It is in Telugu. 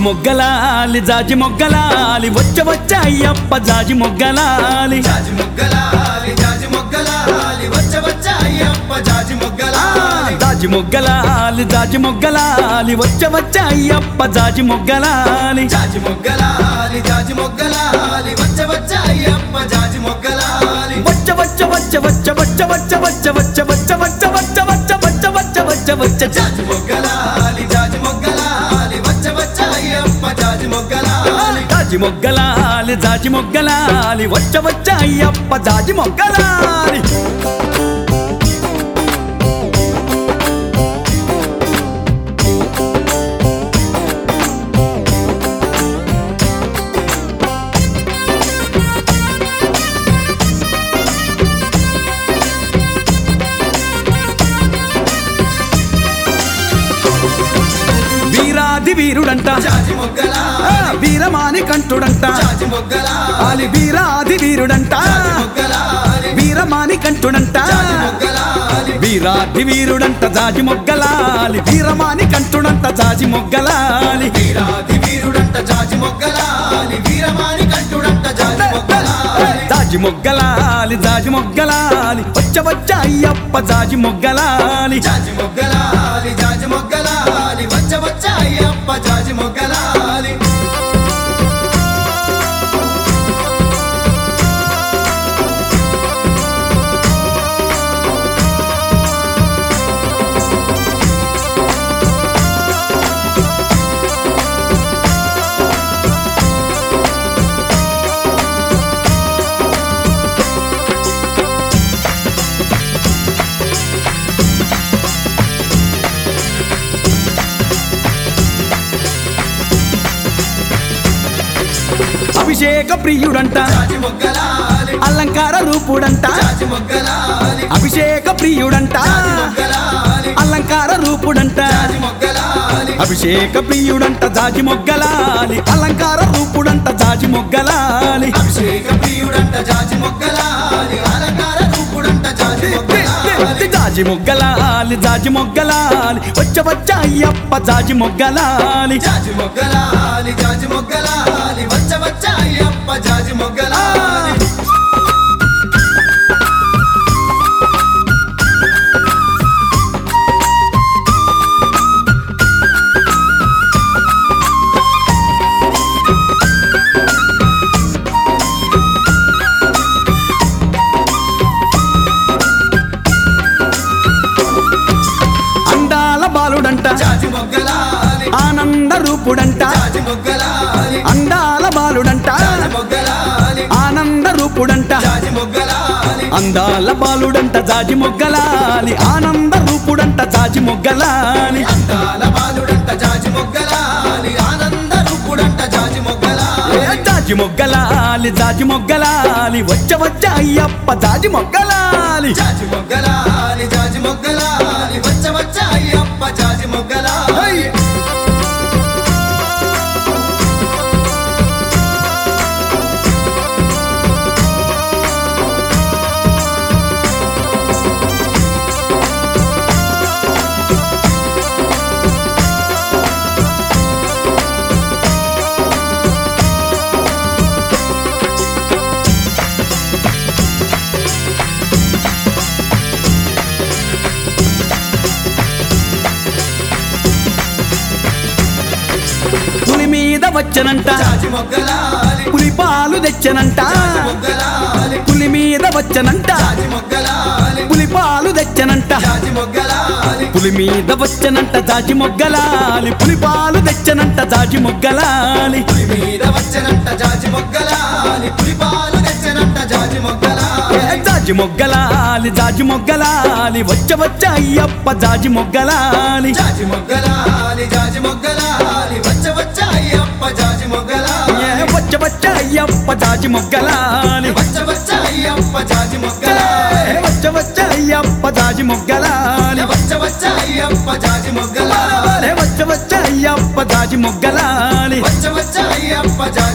మొగ్గలాలి జాజి మొగ్గలాలి వచ్చ వచ్చ అయ్యప్ప జాజి మొగ్గలాలి జాజి మొగ్గలాలి జాజి మొగ్గలాలి వచ్చ వచ్చ అయ్యప్ప జాజి మొగ్గలాలి జాజి మొగ్గలాలి జాజి మొగ్గలాలి వచ్చ వచ్చ అయ్యప్ప జాజి మొగ్గలాలి జాజి మొగ్గలాలి జాజి మొగ్గలాలి వచ్చ వచ్చ అయ్యప్ప జాజి మొగ్గలాలి వచ్చ వచ్చ వచ్చ వచ్చ వచ్చ వచ్చ వచ్చ వచ్చ వచ్చ వచ్చ వచ్చ వచ్చ వచ్చ వచ్చ వచ్చ వచ్చ జాజి మొగ్గలాలి జాజి మొగ్గలాలి వచ్చ వచ్చ అయ్యప్ప జాజి మొగ్గలాలి జాజి మొగ్గలాలి జాజి మొగ్గలాలి వచ్చ వచ్చ అయ్యప్ప జాజి మొగ్గలాలి వీరాది వీరుడంట జాజి ఆ, మొగ్గలాలి వీరమాని కంఠుడంట జాజి మొగ్గలాలి ఆలి వీరాది వీరుడంట మొగ్గలాలి వీరమాని కంఠుడంట జాజి మొగ్గలాలి వీరాది వీరుడంట జాజి మొగ్గలాలి వీరమాని కంఠుడంట జాజి మొగ్గలాలి వీరాది వీరుడంట జాజి మొగ్గలాలి వీరమాని కంటుడంట జాజి మొగ్గలాలి జాజి మొగ్గలాలి జాజి మొగ్గలాలి వచ్చ వచ్చ అయ్యప్ప జాజి మొగ్గలాలి జాజి మొగ్గలాలి జాజి మొగ్గలాలి వచ్చ వచ్చ అయ్యప్ప జాజి మొగ్గలాలి అభిషేక ప్రియుడంట జాజి మొగ్గలాలి అలంకార రూపుడంట జాజి మొగ్గలాలి అభిషేక ప్రియుడంట మొగ్గలాలి అలంకార రూపుడంట జాజి మొగ్గలాలి అభిషేక ప్రియుడంట జాజి మొగ్గలాలి అలంకార రూపుడంట జాజి మొగ్గలాలి అభిషేక ప్రియుడంట జాజి మొగ్గలాలి అలంకార రూపుడంట జాజి మొగ్గలాలి జాజి మొగ్గలాలి జాజి మొగ్గలాలి వచ్చ వచ్చ అయ్యప్ప జాజి మొగ్గలాలి జాజి మొగ్గలాలి జాజి మొగ్గలాలి వచ్చ వచ్చ అయ్యప్ప జాజి మొగ్గలాలి అందాల బాలుడంట జాజి మొగ్గలాలి ఆనంద రూపుడంట జాజి మొగ్గలాలి అందాల బాలుడంట జాజి మొగ్గలాలి ఆనంద రూపుడంట జాజి మొగ్గలాలి అందాల బాలుడంట జాజి మొగ్గలాలి ఆనంద రూపుడంట జాజి మొగ్గలాలి అందాల బాలుడంట జాజి మొగ్గలాలి ఆనంద రూపుడంట జాజి మొగ్గలాలి ఏ జాజి మొగ్గలాలి జాజి మొగ్గలాలి వచ్చ వచ్చ అయ్యప్ప జాజి మొగ్గలాలి జాజి మొగ్గలాలి జాజి మొగ్గలాలి వచ్చ వచ్చ అయ్యప్ప జాజి మొగ్గలాలి హై! పులి మీద వచ్చనంట జాజి మొగ్గలాలి పులి పాలు తెచ్చనంట జాజి మొగ్గలాలి పులి మీద వచ్చనంట జాజి మొగ్గలాలి పులి పాలు తెచ్చనంట జాజి మొగ్గలాలి పులి మీద వచ్చనంట జాజి మొగ్గలాలి పులి పాలు తెచ్చనంట జాజి మొగ్గలాలి పులి మీద వచ్చనంట జాజి మొగ్గలాలి పులి పాలు తెచ్చనంట జాజి మొగ్గలాలి ఏ జాజి మొగ్గలాలి జాజి మొగ్గలాలి వచ్చ వచ్చ అయ్యప్ప జాజి మొగ్గలాలి జాజి మొగ్గలాలి జాజి మొగ్గలాలి వచ్చ వచ్చ అయ్యప్ప జాజి మొగ్గలాలి ఏ వచ్చ వచ్చ అయ్యప్ప జాజి మొగ్గలాలి వచ్చ వచ్చ అయ్యప్ప జాజి మొగ్గలాలి ఏ వచ్చ వచ్చ అయ్యప్ప జాజి మొగ్గలాలి వచ్చ వచ్చ అయ్యప్ప జాజి మొగ్గలాలి ఏ వచ్చ వచ్చ అయ్యప్ప జాజి మొగ్గలాలి వచ్చ వచ్చ అయ్యప్ప జాజి